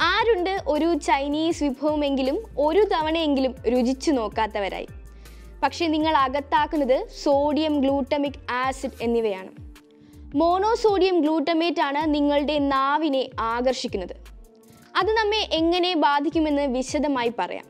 ആരുണ്ട് ഒരു ചൈനീസ് വിഭവമെങ്കിലും ഒരു തവണയെങ്കിലും രുചിച്ചു നോക്കാത്തവരായി പക്ഷേ നിങ്ങൾ അകത്താക്കുന്നത് സോഡിയം ഗ്ലൂട്ടമിക് ആസിഡ് എന്നിവയാണ് മോണോസോഡിയം ഗ്ലൂട്ടമേറ്റ് ആണ് നിങ്ങളുടെ നാവിനെ ആകർഷിക്കുന്നത് അത് നമ്മെ എങ്ങനെ ബാധിക്കുമെന്ന് വിശദമായി പറയാം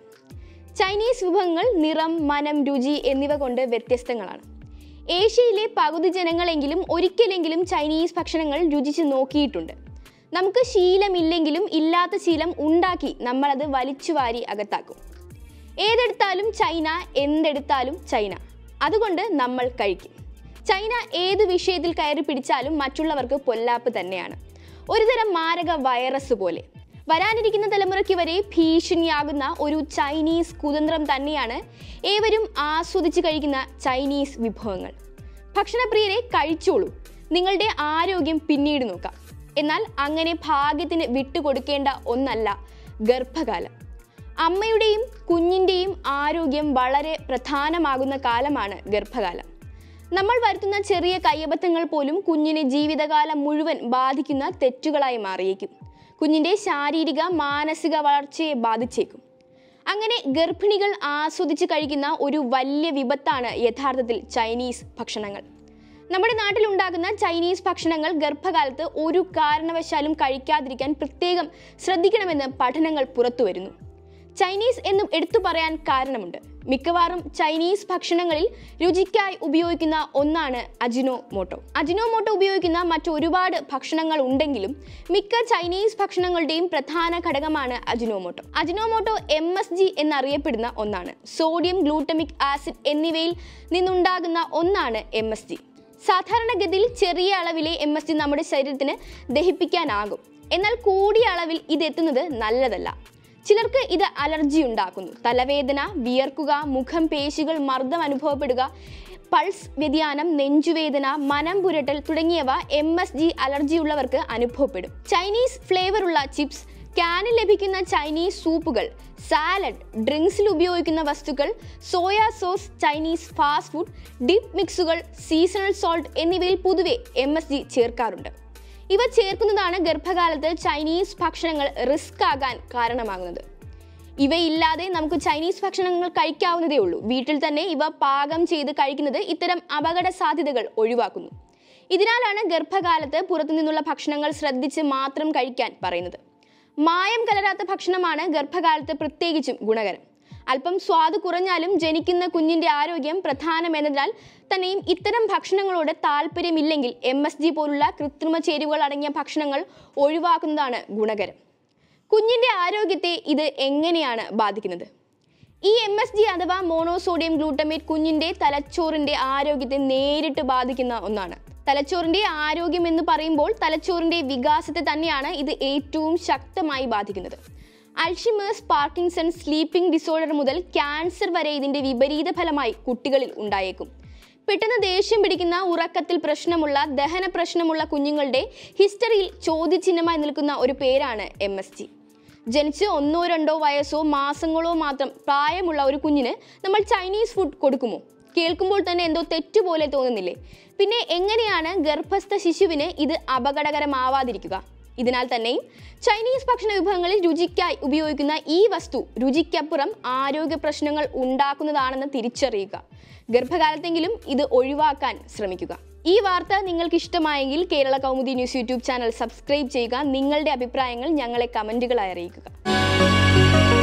ചൈനീസ് വിഭവങ്ങൾ നിറം മനം രുചി എന്നിവ കൊണ്ട് വ്യത്യസ്തങ്ങളാണ് ഏഷ്യയിലെ പകുതി ജനങ്ങളെങ്കിലും ഒരിക്കലെങ്കിലും ചൈനീസ് ഭക്ഷണങ്ങൾ രുചിച്ച് നോക്കിയിട്ടുണ്ട് നമുക്ക് ശീലമില്ലെങ്കിലും ഇല്ലാത്ത ശീലം ഉണ്ടാക്കി നമ്മളത് വലിച്ചുവാരി അകത്താക്കും ഏതെടുത്താലും ചൈന എന്തെടുത്താലും ചൈന അതുകൊണ്ട് നമ്മൾ കഴിക്കും ചൈന ഏത് വിഷയത്തിൽ കയറി പിടിച്ചാലും മറ്റുള്ളവർക്ക് പൊല്ലാപ്പ് തന്നെയാണ് ഒരുതരം മാരക വൈറസ് പോലെ വരാനിരിക്കുന്ന തലമുറയ്ക്ക് വരെ ഭീഷണിയാകുന്ന ഒരു ചൈനീസ് കുതന്ത്രം തന്നെയാണ് ഏവരും ആസ്വദിച്ച് കഴിക്കുന്ന ചൈനീസ് വിഭവങ്ങൾ ഭക്ഷണപ്രിയരെ കഴിച്ചോളൂ നിങ്ങളുടെ ആരോഗ്യം പിന്നീട് നോക്കാം എന്നാൽ അങ്ങനെ ഭാഗ്യത്തിന് വിട്ടുകൊടുക്കേണ്ട ഒന്നല്ല ഗർഭകാലം അമ്മയുടെയും കുഞ്ഞിൻ്റെയും ആരോഗ്യം വളരെ പ്രധാനമാകുന്ന കാലമാണ് ഗർഭകാലം നമ്മൾ വരുത്തുന്ന ചെറിയ കയ്യബദ്ധങ്ങൾ പോലും കുഞ്ഞിനെ ജീവിതകാലം മുഴുവൻ ബാധിക്കുന്ന തെറ്റുകളായി മാറിയേക്കും കുഞ്ഞിൻ്റെ ശാരീരിക മാനസിക വളർച്ചയെ ബാധിച്ചേക്കും അങ്ങനെ ഗർഭിണികൾ ആസ്വദിച്ച് കഴിക്കുന്ന ഒരു വലിയ വിപത്താണ് യഥാർത്ഥത്തിൽ ചൈനീസ് ഭക്ഷണങ്ങൾ നമ്മുടെ നാട്ടിലുണ്ടാകുന്ന ചൈനീസ് ഭക്ഷണങ്ങൾ ഗർഭകാലത്ത് ഒരു കാരണവശാലും കഴിക്കാതിരിക്കാൻ പ്രത്യേകം ശ്രദ്ധിക്കണമെന്ന് പഠനങ്ങൾ പുറത്തുവരുന്നു ചൈനീസ് എന്നും എടുത്തു പറയാൻ കാരണമുണ്ട് മിക്കവാറും ചൈനീസ് ഭക്ഷണങ്ങളിൽ രുചിക്കായി ഉപയോഗിക്കുന്ന ഒന്നാണ് അജിനോ മോട്ടോ അജിനോ മോട്ടോ ഉപയോഗിക്കുന്ന മറ്റൊരുപാട് ഭക്ഷണങ്ങൾ ഉണ്ടെങ്കിലും മിക്ക ചൈനീസ് ഭക്ഷണങ്ങളുടെയും പ്രധാന ഘടകമാണ് Ajinomoto Ajinomoto M S G എന്നറിയപ്പെടുന്ന ഒന്നാണ് സോഡിയം ഗ്ലൂട്ടമിക് ആസിഡ് എന്നിവയിൽ നിന്നുണ്ടാകുന്ന ഒന്നാണ് എം എസ് ജി സാധാരണഗതിയിൽ ചെറിയ അളവിലെ എം എസ് ജി നമ്മുടെ ശരീരത്തിന് ദഹിപ്പിക്കാനാകും എന്നാൽ കൂടിയ അളവിൽ ഇത് എത്തുന്നത് നല്ലതല്ല ചിലർക്ക് ഇത് അലർജി ഉണ്ടാക്കുന്നു തലവേദന വിയർക്കുക മുഖം പേശികൾ മർദ്ദം അനുഭവപ്പെടുക പൾസ് വ്യതിയാനം നെഞ്ചുവേദന മനം പുരട്ടൽ തുടങ്ങിയവ എം എസ് ജി അലർജി ഉള്ളവർക്ക് അനുഭവപ്പെടും ചൈനീസ് ഫ്ലേവറുള്ള ചിപ്സ് ക്യാനിൽ ലഭിക്കുന്ന ചൈനീസ് സൂപ്പുകൾ സാലഡ് ഡ്രിങ്ക്സിൽ ഉപയോഗിക്കുന്ന വസ്തുക്കൾ soya sauce Chinese fast food dip മിക്സുകൾ സീസണൽ സോൾട്ട് എന്നിവയിൽ പൊതുവെ എം എസ് ജി ചേർക്കാറുണ്ട് ഇവ ചേർക്കുന്നതാണ് ഗർഭകാലത്ത് ചൈനീസ് ഭക്ഷണങ്ങൾ റിസ്ക് ആകാൻ കാരണമാകുന്നത് ഇവയില്ലാതെ നമുക്ക് ചൈനീസ് ഭക്ഷണങ്ങൾ കഴിക്കാവുന്നതേ ഉള്ളൂ വീട്ടിൽ തന്നെ ഇവ പാകം ചെയ്ത് കഴിക്കുന്നത് ഇത്തരം അപകട സാധ്യതകൾ ഒഴിവാക്കുന്നു ഇതിനാലാണ് ഗർഭകാലത്ത് പുറത്തുനിന്നുള്ള ഭക്ഷണങ്ങൾ ശ്രദ്ധിച്ച് മാത്രം കഴിക്കാൻ പറയുന്നത് മായം കലരാത്ത ഭക്ഷണമാണ് ഗർഭകാലത്ത് പ്രത്യേകിച്ചും ഗുണകരം അല്പം സ്വാദ് കുറഞ്ഞാലും ജനിക്കുന്ന കുഞ്ഞിന്റെ ആരോഗ്യം പ്രധാനമെന്നതിനാൽ തന്നെയും ഇത്തരം ഭക്ഷണങ്ങളോട് താല്പര്യമില്ലെങ്കിൽ എം എസ് ജി പോലുള്ള കൃത്രിമ ചേരുവകൾ അടങ്ങിയ ഭക്ഷണങ്ങൾ ഒഴിവാക്കുന്നതാണ് ഗുണകരം കുഞ്ഞിന്റെ ആരോഗ്യത്തെ ഇത് എങ്ങനെയാണ് ബാധിക്കുന്നത് ഈ എം എസ് ജി അഥവാ മോണോസോഡിയം ഗ്ലൂട്ടമേറ്റ് കുഞ്ഞിന്റെ തലച്ചോറിന്റെ ആരോഗ്യത്തെ നേരിട്ട് ബാധിക്കുന്ന ഒന്നാണ് തലച്ചോറിന്റെ ആരോഗ്യം എന്ന് പറയുമ്പോൾ തലച്ചോറിന്റെ വികാസത്തെ തന്നെയാണ് ഇത് ഏറ്റവും ശക്തമായി ബാധിക്കുന്നത് അൾഷിമേഴ്സ് പാർക്കിൻസൺ സ്ലീപ്പിംഗ് ഡിസോർഡർ മുതൽ ക്യാൻസർ വരെ ഇതിന്റെ വിപരീത ഫലമായി കുട്ടികളിൽ ഉണ്ടായേക്കും പെട്ടെന്ന് ദേഷ്യം പിടിക്കുന്ന ഉറക്കത്തിൽ പ്രശ്നമുള്ള ദഹന പ്രശ്നമുള്ള കുഞ്ഞുങ്ങളുടെ ഹിസ്റ്ററിയിൽ ചോദ്യചിഹ്നമായി നിൽക്കുന്ന ഒരു പേരാണ് എം എസ് ജി ജനിച്ച് ഒന്നോ രണ്ടോ വയസ്സോ മാസങ്ങളോ മാത്രം പ്രായമുള്ള ഒരു കുഞ്ഞിന് നമ്മൾ ചൈനീസ് ഫുഡ് കൊടുക്കുമോ കേൾക്കുമ്പോൾ തന്നെ എന്തോ തെറ്റുപോലെ തോന്നുന്നില്ലേ പിന്നെ എങ്ങനെയാണ് ഗർഭസ്ഥ ശിശുവിന് ഇത് അപകടകരമാവാതിരിക്കുക ഇതിനാൽ തന്നെയും ചൈനീസ് ഭക്ഷണ വിഭവങ്ങളിൽ രുചിക്കായി ഉപയോഗിക്കുന്ന ഈ വസ്തു രുചിക്കപ്പുറം ആരോഗ്യ പ്രശ്നങ്ങൾ ഉണ്ടാക്കുന്നതാണെന്ന് തിരിച്ചറിയുക ഗർഭകാലത്തെങ്കിലും ഇത് ഒഴിവാക്കാൻ ശ്രമിക്കുക ഈ വാർത്ത നിങ്ങൾക്ക് ഇഷ്ടമായെങ്കിൽ Kerala Kaumudi news YouTube channel subscribe ചെയ്യുക നിങ്ങളുടെ അഭിപ്രായങ്ങൾ ഞങ്ങളെ കമൻറ്റുകളായി അറിയിക്കുക